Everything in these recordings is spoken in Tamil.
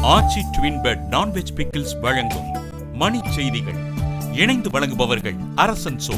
ஆச்சி ட்வின் பெட் நான்வெஜ் பிக்கிள்ஸ் வழங்கும் மணி செய்திகள் இணைந்து வழங்குபவர்கள் அரசன் சோ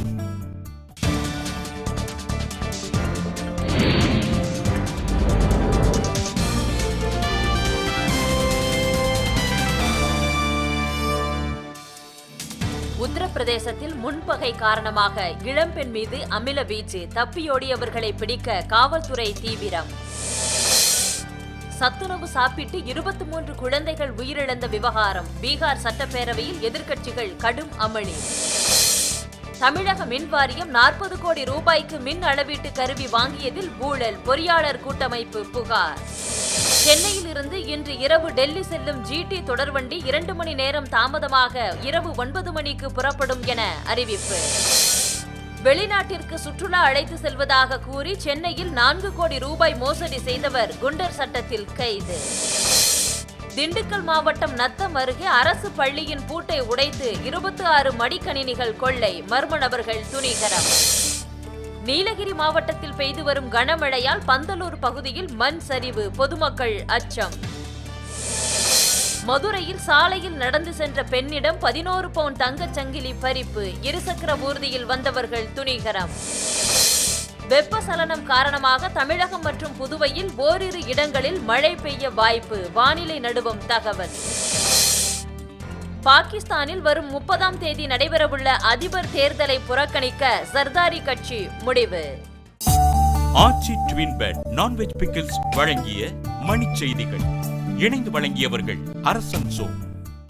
உத்தரப்பிரதேசத்தில் முன்பகை காரணமாக இளம்பெண் மீது அமில வீச்சு தப்பியோடியவர்களை பிடிக்க காவல்துறை தீவிரம் சத்துணவு சாப்பிட்டு இருபத்தி மூன்று குழந்தைகள் உயிரிழந்த விவகாரம் பீகார் சட்டப்பேரவையில் எதிர்க்கட்சிகள் கடும் அமளி தமிழக மின் வாரியம் நாற்பது கோடி ரூபாய்க்கு மின் அளவீட்டு கருவி வாங்கியதில் ஊழல் பொறியாளர் கூட்டமைப்பு புகார் சென்னையில் இருந்து இன்று இரவு டெல்லி செல்லும் ஜிடி தொடர்வண்டி இரண்டு மணி நேரம் தாமதமாக இரவு ஒன்பது மணிக்கு புறப்படும் என அறிவிப்பு வெளிநாட்டிற்கு சுற்றுலா அழைத்து செல்வதாக கூறி சென்னையில் நான்கு கோடி ரூபாய் மோசடி செய்தவர் குண்டர் சட்டத்தில் கைது திண்டுக்கல் மாவட்டம் நத்தம் அருகே அரசு பள்ளியின் பூட்டை உடைத்து இருபத்தி ஆறு மடிக்கணினிகள் கொள்ளை மர்ம நபர்கள் துணிகரம் நீலகிரி மாவட்டத்தில் பெய்து வரும் கனமழையால் பந்தலூர் பகுதியில் மண் சரிவு பொதுமக்கள் அச்சம் மதுரையில் சாலையில் நடந்து சென்ற பெண்ணிடம் பதினோரு பவுன் தங்கச் சங்கிலி பறிப்பு இருசக்கர ஊர்தியில் வந்தவர்கள் துணிகரம் வெப்பசலனம் காரணமாக தமிழகம் மற்றும் புதுவையில் ஓரிரு இடங்களில் மழை பெய்ய வாய்ப்பு வானிலை நடுவம் தகவல் பாகிஸ்தானில் வரும் முப்பதாம் தேதி நடைபெறவுள்ள அதிபர் தேர்தலை புறக்கணிக்க சர்தாரி கட்சி முடிவு Aachi twin pet non veg pickles வழங்கிய மணி செய்திகள் இணைந்து வழங்கியவர்கள் அரசன் சோ